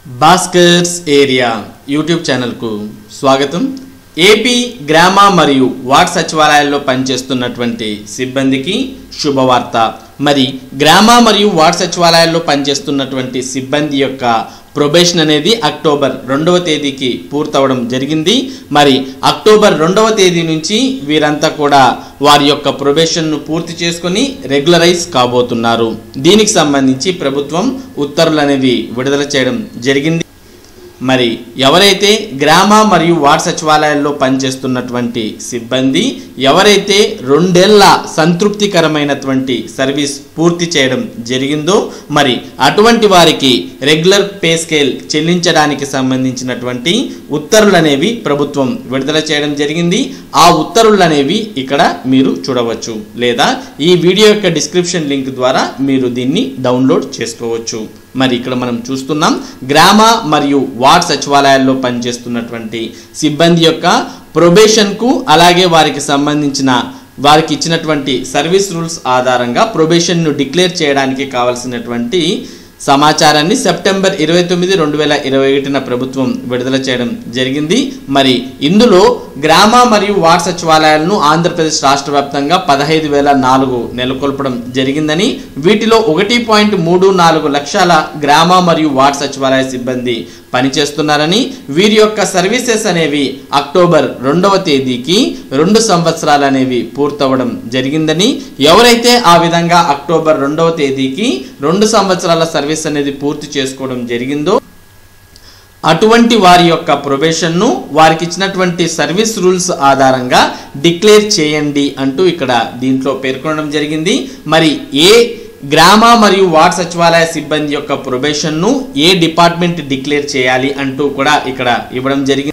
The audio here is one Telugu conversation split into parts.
భాస్కర్స్ ఏరియా యూట్యూబ్ ఛానల్కు స్వాగతం ఏపీ గ్రామ మరియు వార్డ్ సచివాలయాల్లో పనిచేస్తున్నటువంటి సిబ్బందికి శుభవార్త మరి గ్రామ మరియు వార్డ్ సచివాలయాల్లో పనిచేస్తున్నటువంటి సిబ్బంది యొక్క ప్రొబేషన్ అనేది అక్టోబర్ రెండవ తేదీకి పూర్తవడం జరిగింది మరి అక్టోబర్ రెండవ తేదీ నుంచి వీరంతా కూడా వారి యొక్క ప్రొబేషన్ను పూర్తి చేసుకొని రెగ్యులరైజ్ కాబోతున్నారు దీనికి సంబంధించి ప్రభుత్వం ఉత్తర్వులు అనేవి విడుదల చేయడం జరిగింది మరి ఎవరైతే గ్రామ మరియు వార్డ్ సచివాలయాల్లో పనిచేస్తున్నటువంటి సిబ్బంది ఎవరైతే రెండేళ్ల సంతృప్తికరమైనటువంటి సర్వీస్ పూర్తి చేయడం జరిగిందో మరి అటువంటి వారికి రెగ్యులర్ పే స్కేల్ చెల్లించడానికి సంబంధించినటువంటి ఉత్తర్వులు అనేవి ప్రభుత్వం విడుదల చేయడం జరిగింది ఆ ఉత్తర్వులు అనేవి ఇక్కడ మీరు చూడవచ్చు లేదా ఈ వీడియో యొక్క డిస్క్రిప్షన్ లింక్ ద్వారా మీరు దీన్ని డౌన్లోడ్ చేసుకోవచ్చు మరి ఇక్కడ మనం చూస్తున్నాం గ్రామ మరియు వార్డ్ సచివాలయాల్లో పనిచేస్తున్నటువంటి సిబ్బంది యొక్క ప్రొబేషన్కు అలాగే వారికి సంబంధించిన వారికి ఇచ్చినటువంటి సర్వీస్ రూల్స్ ఆధారంగా ప్రొబేషన్ను డిక్లేర్ చేయడానికి కావలసినటువంటి సమాచారాన్ని సెప్టెంబర్ ఇరవై తొమ్మిది రెండు వేల ఇరవై ఒకటిన ప్రభుత్వం విడుదల చేయడం జరిగింది మరి ఇందులో గ్రామ మరియు వార్డ్ సచివాలయాలను ఆంధ్రప్రదేశ్ రాష్ట్ర వ్యాప్తంగా పదహైదు వేల నాలుగు నెలకొల్పడం జరిగిందని వీటిలో ఒకటి పాయింట్ మూడు నాలుగు లక్షల గ్రామ మరియు వార్డ్ సచివాలయ సిబ్బంది పనిచేస్తున్నారని వీరి యొక్క సర్వీసెస్ అనేవి అక్టోబర్ రెండవ తేదీకి రెండు సంవత్సరాలు అనేవి పూర్తవడం జరిగిందని ఎవరైతే ఆ విధంగా అక్టోబర్ రెండవ తేదీకి రెండు సంవత్సరాల సర్వీస్ అనేది పూర్తి చేసుకోవడం జరిగిందో అటువంటి వారి యొక్క ప్రొబేషన్ను వారికి ఇచ్చినటువంటి సర్వీస్ రూల్స్ ఆధారంగా డిక్లేర్ చేయండి అంటూ ఇక్కడ దీంట్లో పేర్కొనడం జరిగింది మరి ఏ గ్రామ మరియు వార్డ్ సచివాలయ సిబ్బంది యొక్క ప్రొబేషన్ను ఏ డిపార్ట్మెంట్ డిక్లేర్ చేయాలి అంటూ కూడా ఇక్కడ ఇవ్వడం జరిగింది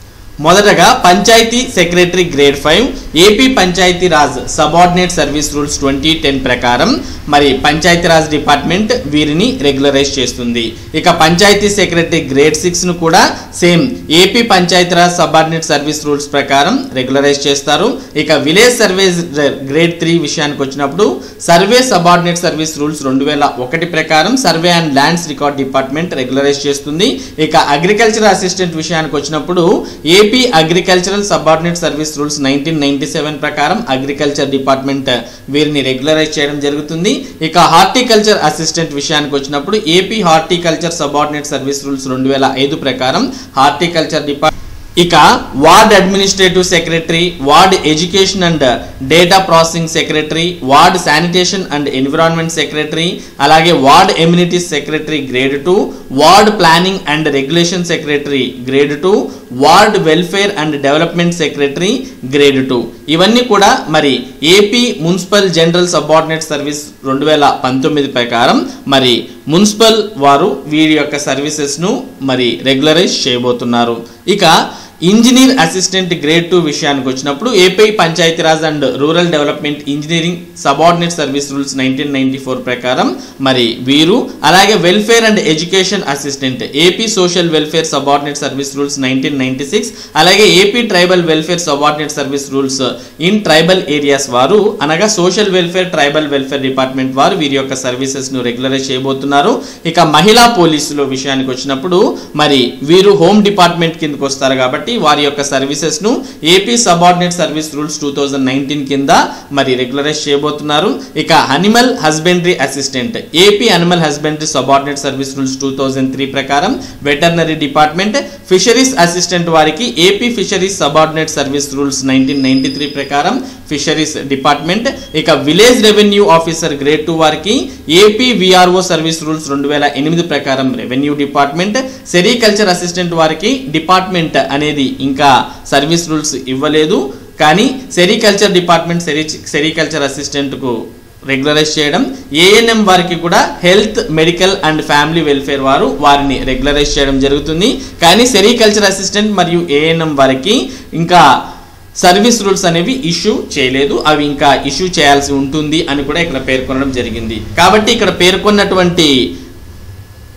మొదటగా panchayat secretary grade five AP panchayat raj subordinate service rules twenty ten ప్రకారం మరి పంచాయతీ రాజ్ డిపార్ట్మెంట్ వీరిని రెగ్యులరైజ్ చేస్తుంది ఇక పంచాయతీ సెక్రటరీ గ్రేడ్ సిక్స్ను కూడా same AP panchayat raj subordinate service rules ప్రకారం రెగ్యులరైజ్ చేస్తారు ఇక విలేజ్ సర్వీస్ గ్రేడ్ త్రీ విషయానికి వచ్చినప్పుడు సర్వే సబార్డినేట్ సర్వీస్ రూల్స్ రెండు వేల ఒకటి ప్రకారం survey and lands record department regularise చేస్తుంది ఇక అగ్రికల్చర్ అసిస్టెంట్ విషయానికి వచ్చినప్పుడు AP agricultural subordinate service rules nineteen ninety seven ప్రకారం అగ్రికల్చర్ డిపార్ట్మెంట్ వీరిని రెగ్యులరైజ్ చేయడం జరుగుతుంది ఇక హార్టికల్చర్ అసిస్టెంట్ విషయానికి వచ్చినప్పుడు AP horticulture subordinate service rules రెండు వేల ఐదు ప్రకారం హార్టికల్చర్ డిపార్ట్ ఇక ward administrative secretary ward education and data processing secretary ward sanitation and environment secretary అలాగే ward amenities secretary grade two ward planning and regulation secretary grade two ward welfare and development secretary grade two ఇవన్నీ కూడా మరి AP municipal general subordinate service రెండు వేల పంతొమ్మిది ప్రకారం మరి మున్సిపల్ వారు వీరి యొక్క సర్వీసెస్ను మరి రెగ్యులరైజ్ చేయబోతున్నారు ఇక ఇంజనీర్ అసిస్టెంట్ గ్రేడ్ టూ విషయానికి వచ్చినప్పుడు AP panchayat raj and rural development engineering subordinate service rules nineteen ninety four ప్రకారం మరి వీరు అలాగే welfare and education assistant AP social welfare subordinate service rules nineteen ninety six అలాగే AP tribal welfare subordinate service rules in tribal areas వారు అనగా social welfare tribal welfare department వారు వీరి యొక్క సర్వీసెస్ ను రెగ్యులరైజ్ చేయబోతున్నారు ఇక మహిళా పోలీసుల విషయానికి వచ్చినప్పుడు మరి వీరు హోమ్ డిపార్ట్మెంట్ కిందకు వస్తారు కాబట్టి వారి యొక్క సర్వీసెస్ ను AP subordinate service rules two thousand nineteen కింద మరి రెగ్యులరైజ్ చేయబోతున్నారు ఇక animal husbandry assistant AP animal husbandry subordinate service rules two thousand three ప్రకారం వెటర్నరీ డిపార్ట్మెంట్ ఫిషరీస్ అసిస్టెంట్ వారికి AP fisheries subordinate service rules nineteen ninety three ప్రకారం ఫిషరీస్ డిపార్ట్మెంట్ ఇక village revenue officer grade two వారికి ఏపీ విఆర్ఓ సర్వీస్ రూల్స్ రెండు వేల ఎనిమిది ప్రకారం రెవెన్యూ డిపార్ట్మెంట్ సెరికల్చర్ అసిస్టెంట్ వారికి డిపార్ట్మెంట్ అనేది ఇంకా సర్వీస్ రూల్స్ ఇవ్వలేదు కానీ సెరికల్చర్ డిపార్ట్మెంట్ సెరి సెరికల్చర్ అసిస్టెంట్కు రెగ్యులరైజ్ చేయడం ఏఎన్ఎం వారికి కూడా health medical and family welfare వారు వారిని రెగ్యులరైజ్ చేయడం జరుగుతుంది కానీ సెరికల్చర్ అసిస్టెంట్ మరియు ఏఎన్ఎం వారికి ఇంకా సర్వీస్ రూల్స్ అనేవి ఇష్యూ చేయలేదు అవి ఇంకా ఇష్యూ చేయాల్సి ఉంటుంది అని కూడా ఇక్కడ పేర్కొనడం జరిగింది కాబట్టి ఇక్కడ పేర్కొన్నటువంటి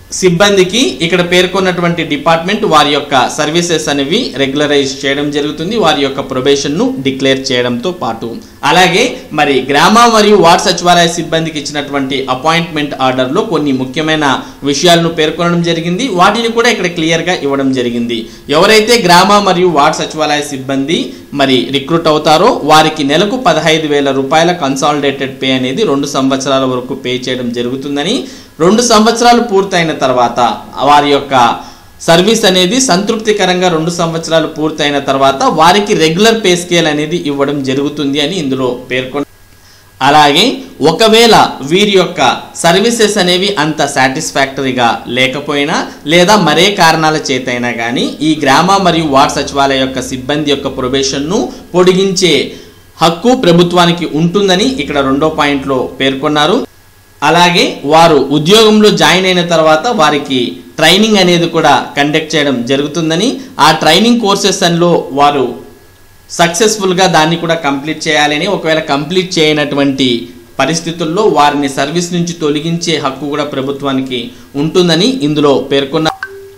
సిబ్బందికి ఇక్కడ పేర్కొన్నటువంటి డిపార్ట్మెంట్ వారి యొక్క సర్వీసెస్ అనేవి రెగ్యులరైజ్ చేయడం జరుగుతుంది వారి యొక్క ప్రొబేషన్ను డిక్లేర్ చేయడంతో పాటు అలాగే మరి గ్రామ మరియు వార్డ్ సచివాలయ సిబ్బందికి ఇచ్చినటువంటి అపాయింట్మెంట్ ఆర్డర్లో కొన్ని ముఖ్యమైన విషయాలను పేర్కొనడం జరిగింది వాటిని కూడా ఇక్కడ క్లియర్గా ఇవ్వడం జరిగింది ఎవరైతే గ్రామ మరియు వార్డ్ సచివాలయ సిబ్బంది మరి రిక్రూట్ అవుతారో వారికి నెలకు పదహైదు వేల రూపాయల కన్సాలిడేటెడ్ పే అనేది రెండు సంవత్సరాల వరకు పే చేయడం జరుగుతుందని రెండు సంవత్సరాలు పూర్తయిన తర్వాత వారి యొక్క సర్వీస్ అనేది సంతృప్తికరంగా రెండు సంవత్సరాలు పూర్తయిన తర్వాత వారికి రెగ్యులర్ పే స్కేల్ అనేది ఇవ్వడం జరుగుతుంది అని ఇందులో పేర్కొన్న అలాగే ఒకవేళ వీరి యొక్క సర్వీసెస్ అనేవి అంత సాటిస్ఫాక్టరీగా లేకపోయినా లేదా మరే కారణాల చేతైనా కానీ ఈ గ్రామ మరియు వార్డ్ సచివాలయ యొక్క సిబ్బంది యొక్క ప్రొబేషన్ను పొడిగించే హక్కు ప్రభుత్వానికి ఉంటుందని ఇక్కడ రెండో పాయింట్లో పేర్కొన్నారు అలాగే వారు ఉద్యోగంలో జాయిన్ అయిన తర్వాత వారికి ట్రైనింగ్ అనేది కూడా కండక్ట్ చేయడం జరుగుతుందని ఆ ట్రైనింగ్ కోర్సెస్ అన్లో వారు సక్సెస్ఫుల్గా దాన్ని కూడా కంప్లీట్ చేయాలని ఒకవేళ కంప్లీట్ చేయనటువంటి పరిస్థితుల్లో వారిని సర్వీస్ నుంచి తొలగించే హక్కు కూడా ప్రభుత్వానికి ఉంటుందని ఇందులో పేర్కొన్న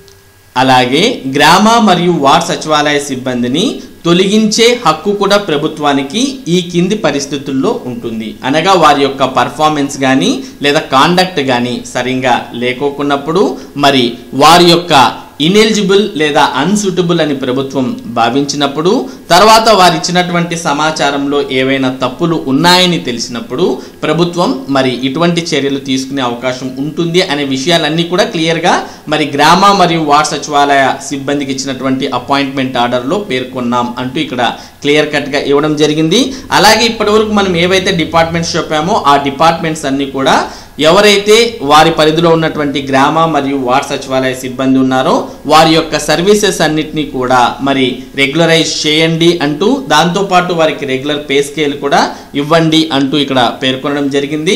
అలాగే గ్రామ మరియు వార్డ్ సచివాలయ సిబ్బందిని తొలగించే హక్కు కూడా ప్రభుత్వానికి ఈ కింది పరిస్థితుల్లో ఉంటుంది అనగా వారి యొక్క పర్ఫార్మెన్స్ కానీ లేదా కాండక్ట్ కానీ సరిగా లేకోకున్నప్పుడు మరి వారి యొక్క ఇనెలిజిబుల్ లేదా అన్సూటబుల్ అని ప్రభుత్వం భావించినప్పుడు తర్వాత వారు ఇచ్చినటువంటి సమాచారంలో ఏవైనా తప్పులు ఉన్నాయని తెలిసినప్పుడు ప్రభుత్వం మరి ఇటువంటి చర్యలు తీసుకునే అవకాశం ఉంటుంది అనే విషయాలన్నీ కూడా క్లియర్గా మరి గ్రామ మరియు వార్డ్ సచివాలయ సిబ్బందికి ఇచ్చినటువంటి అపాయింట్మెంట్ ఆర్డర్లో పేర్కొన్నాం అంటూ ఇక్కడ క్లియర్ కట్గా ఇవ్వడం జరిగింది అలాగే ఇప్పటివరకు మనం ఏవైతే డిపార్ట్మెంట్స్ చెప్పామో ఆ డిపార్ట్మెంట్స్ అన్నీ కూడా ఎవరైతే వారి పరిధిలో ఉన్నటువంటి గ్రామ మరియు వార్డ్ సచివాలయ సిబ్బంది ఉన్నారో వారి యొక్క సర్వీసెస్ అన్నిటినీ కూడా మరి రెగ్యులరైజ్ చేయండి అంటూ దాంతోపాటు వారికి రెగ్యులర్ పే స్కేల్ కూడా ఇవ్వండి అంటూ ఇక్కడ పేర్కొనడం జరిగింది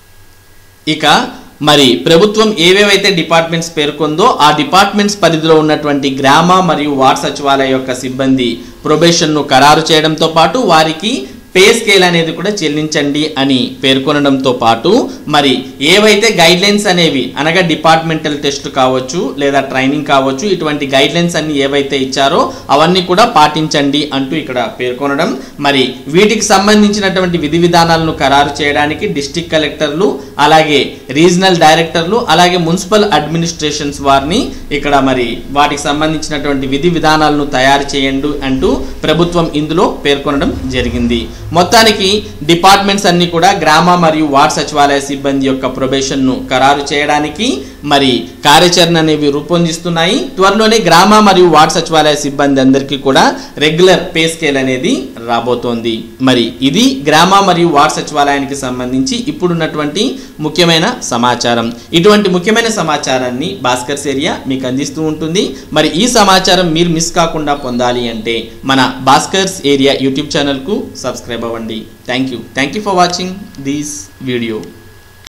ఇక మరి ప్రభుత్వం ఏవేవైతే డిపార్ట్మెంట్స్ పేర్కొందో ఆ డిపార్ట్మెంట్స్ పరిధిలో ఉన్నటువంటి గ్రామ మరియు వార్డ్ సచివాలయ యొక్క సిబ్బంది ప్రొబేషన్ను ఖరారు చేయడంతో పాటు వారికి పే స్కేల్ అనేది కూడా చెల్లించండి అని పేర్కొనడంతో పాటు మరి ఏవైతే గైడ్ లైన్స్ అనేవి అనగా డిపార్ట్మెంటల్ టెస్ట్ కావచ్చు లేదా ట్రైనింగ్ కావచ్చు ఇటువంటి గైడ్ లైన్స్ అన్ని ఏవైతే ఇచ్చారో అవన్నీ కూడా పాటించండి అంటూ ఇక్కడ పేర్కొనడం మరి వీటికి సంబంధించినటువంటి విధి విధానాలను ఖరారు చేయడానికి డిస్టిక్ కలెక్టర్లు అలాగే రీజనల్ డైరెక్టర్లు అలాగే మున్సిపల్ అడ్మినిస్ట్రేషన్స్ వారిని ఇక్కడ మరి వాటికి సంబంధించినటువంటి విధి విధానాలను తయారు చేయండి అంటూ ప్రభుత్వం ఇందులో పేర్కొనడం జరిగింది మొత్తానికి డిపార్ట్మెంట్స్ అన్ని కూడా గ్రామ మరియు వార్డ్ సచివాలయ సిబ్బంది యొక్క ప్రొబేషన్ను ఖరారు చేయడానికి మరి కార్యాచరణ అనేవి రూపొందిస్తున్నాయి త్వరలోనే గ్రామ మరియు వార్డ్ సచివాలయ సిబ్బంది అందరికీ కూడా రెగ్యులర్ పే స్కేల్ అనేది రాబోతోంది మరి ఇది గ్రామ మరియు వార్డ్ సచివాలయానికి సంబంధించి ఇప్పుడున్నటువంటి ముఖ్యమైన సమాచారం ఇటువంటి ముఖ్యమైన సమాచారాన్ని భాస్కర్స్ ఏరియా మీకు అందిస్తూ ఉంటుంది మరి ఈ సమాచారం మీరు మిస్ కాకుండా పొందాలి అంటే మన భాస్కర్స్ ఏరియా యూట్యూబ్ ఛానల్కు సబ్స్క్రైబ్ అవ్వండి thank you thank you for watching this video